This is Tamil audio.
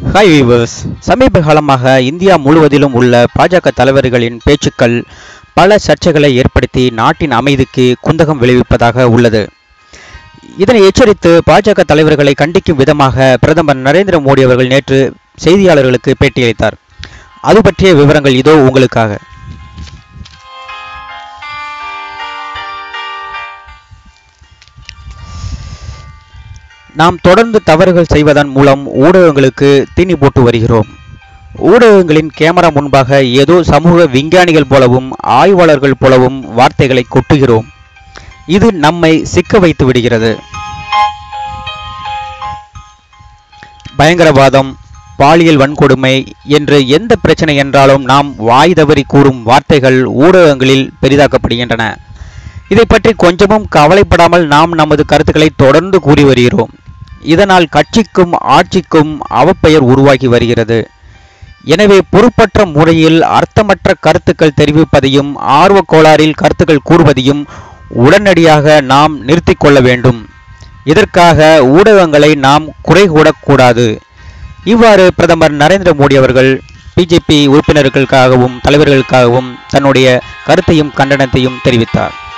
ஹாய் வீவர்ஸ் சமீப காலமாக இந்தியா முழுவதிலும் உள்ள பாஜக தலைவர்களின் பேச்சுக்கள் பல சர்ச்சைகளை ஏற்படுத்தி நாட்டின் அமைதிக்கு குந்தகம் விளைவிப்பதாக உள்ளது இதனை எச்சரித்து பாஜக தலைவர்களை கண்டிக்கும் விதமாக பிரதமர் நரேந்திர மோடி அவர்கள் நேற்று செய்தியாளர்களுக்கு பேட்டியளித்தார் அது பற்றிய விவரங்கள் இதோ உங்களுக்காக நாம் தொடர்ந்து தவறுகள் செய்வதன் மூலம் ஊடகங்களுக்கு தீனி போட்டு வருகிறோம் ஊடகங்களின் கேமரா முன்பாக ஏதோ சமூக விஞ்ஞானிகள் போலவும் ஆய்வாளர்கள் போலவும் வார்த்தைகளை கொட்டுகிறோம் இது நம்மை சிக்க வைத்து விடுகிறது பயங்கரவாதம் பாலியல் வன்கொடுமை என்று எந்த பிரச்சனை என்றாலும் நாம் வாய் தவறி கூறும் வார்த்தைகள் ஊடகங்களில் பெரிதாக்கப்படுகின்றன இதை பற்றி கொஞ்சமும் கவலைப்படாமல் நாம் நமது கருத்துக்களை தொடர்ந்து கூறி வருகிறோம் இதனால் கட்சிக்கும் ஆட்சிக்கும் அவப்பெயர் உருவாகி வருகிறது எனவே பொறுப்பற்ற முறையில் அர்த்தமற்ற கருத்துக்கள் தெரிவிப்பதையும் ஆர்வக் கோளாறில் கருத்துக்கள் கூறுவதையும் உடனடியாக நாம் நிறுத்திக் கொள்ள வேண்டும் இதற்காக ஊடகங்களை நாம் குறை கூடக்கூடாது இவ்வாறு பிரதமர் நரேந்திர மோடி அவர்கள் பிஜேபி உறுப்பினர்களுக்காகவும் தலைவர்களுக்காகவும் தன்னுடைய கருத்தையும் கண்டனத்தையும் தெரிவித்தார்